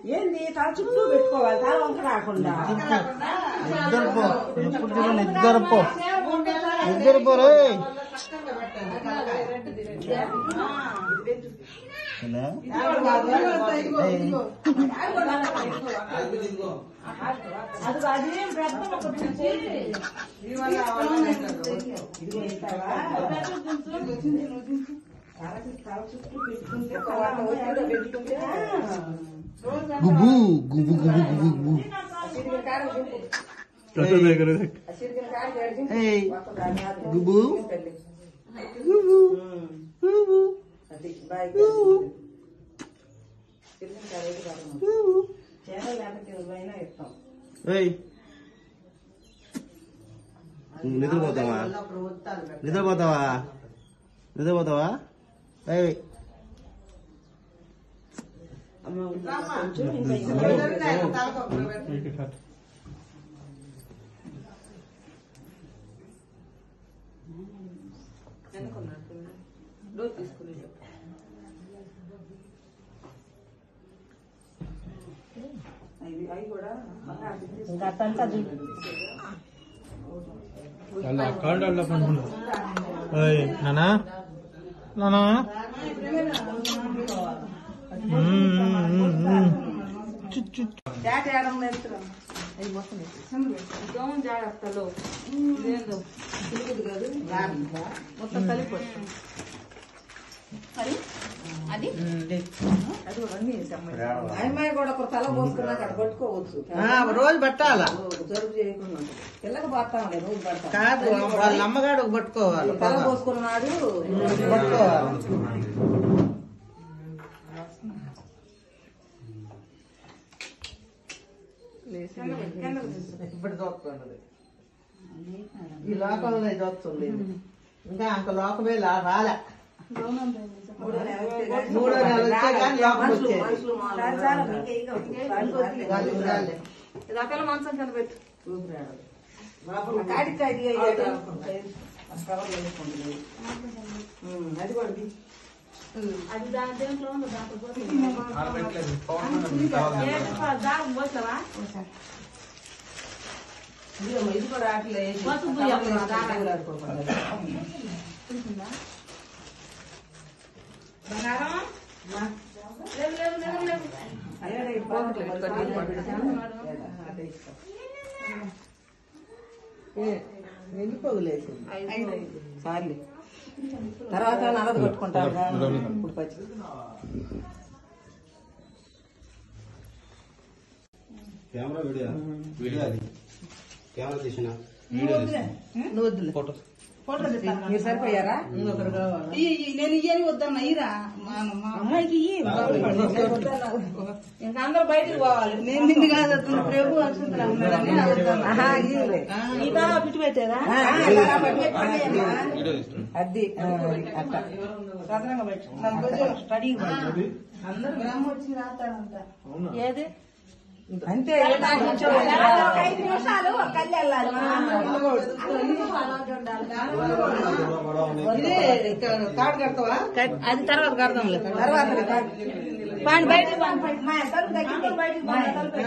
ఏంది తల చుట్టూ పెట్టుకోవాలి తల వంక రాకుండా నిద్రపో ఎప్పుడు చూడు నిద్రపో నిద్రపో రే ఇలా? ఏయ్. అది అది పెద్ద ఒక పిచ్చి. ఇదిగో ఇస్తావా? తలకి తల చుట్టూ పెట్టుకుంటే తల వంక పెట్టుకుంటే గుబు గుబు గుబు గుబు గుబు ఏయ్. గుబు గుబు గుబు గుబు గుబు చీరలు ఎంత కిలోమైనా ఇస్తాం ఏయ్. నువ్వు నిద్రపోతావా నిద్రపోతావా నిద్రపోతావా ఏయ్. కొంచెం ఇంకా అవి అవి కూడా ఇంకా అట్టంతా నానా నానా జాట ఏడం నేర్చుకున్నాం దోమ జాగ్రత్తలో ఇదేందో తిరుగుదు కాదు మొత్తం కలిపి అది అది కూడా అన్ని అమ్మాయి కూడా ఒక తల పోసుకున్నాక అక్కడ పట్టుకోవచ్చు రోజు పట్టాలా జరుపు చేయకుండా ఉంటుంది. పిల్లకి పోతాంలే రోజు పడతాం కాదు వాళ్ళ అమ్మగాడు పట్టుకోవాలి తల పోసుకున్నాడు పట్టుకోవాలి ఇప్పుడు చూస్తుంది ఈ లోకంలో చూస్తుంది ఇంకా అంత లోకమే లా- రాలే మూడో నెల వస్తే గానీ మూడో నెల వచ్చే కానీ లోపలికి మనుషులు వచ్చేది. మనుషులు మామూలుగా గాలి రాలే. ఇది ఆ పిల్ల మంచం కింద పెట్టు ఆ కాడికి కాడి అయ్యాడు. ఆ కవర్లో వేసుకుంటుంది. ఉమ్, అది కూడా తీ. అది దాని దేంట్లో ఉందో దాంట్లో పోతుంది. ఏంటి పా- దారం పోసావా? ఇదిగో ఇది కూడా ఆటలో వేసి పసుపు కవర్లో వేయాలి. వేసుకొని తగులాడుకోకుండా. తెలిసిందా? బంగారం? లేవు, లేవు, లేవు, లేవు. అయ్యాడు, ఈ పాకెట్లో పెట్టుకొని పడుకుంటాను. అదే ఇష్టం. వెళ్ళిపోగలేసింది చాలు తర్వాత నలది కొట్టుకుంటారు ఇప్పుడు పచ్చి కెమెరా వీడియో వీడియో అది కెమెరా తీసిన వీడియో తీసిన నువ్వు వద్దులే ఫోటో మీరు సరిపోయారా ఇంకొకరు కావాలి నేను ఇయ్యని వద్దన్న ఇరా అమ్మాయికి ఇయ్యి. ఇంకా అందరూ బయటికి పోవాలి నేను నిన్ను కాదు అతను ప్రభు అక్షంతలు అన్నాడని అడుగుతాను. ఆహా, ఇయ్యలే. ఈ తల పిచ్చి పెట్టారా ఆ, ఇలా పట్టుకోండి అమ్మా. వీడియో తీసిన అది ఆ, అట్లా సదరంగా పెట్టు నన్ను కొంచెం స్టడీ ఇవ్వండి. అందరూ గ్రామం వచ్చి రాస్తాడంట ఏది అంతే ఏ దాని నుంచో ఒక ఐదు నిమిషాలు ఒక కళ్ళు వెళ్ళాలి ఇదే కార్డు కడతావా అది తర్వాత కడదాంలే తర్వాత పాండి బయటికి పాండి మా తలుపు తగ్గింది. మా తలుపు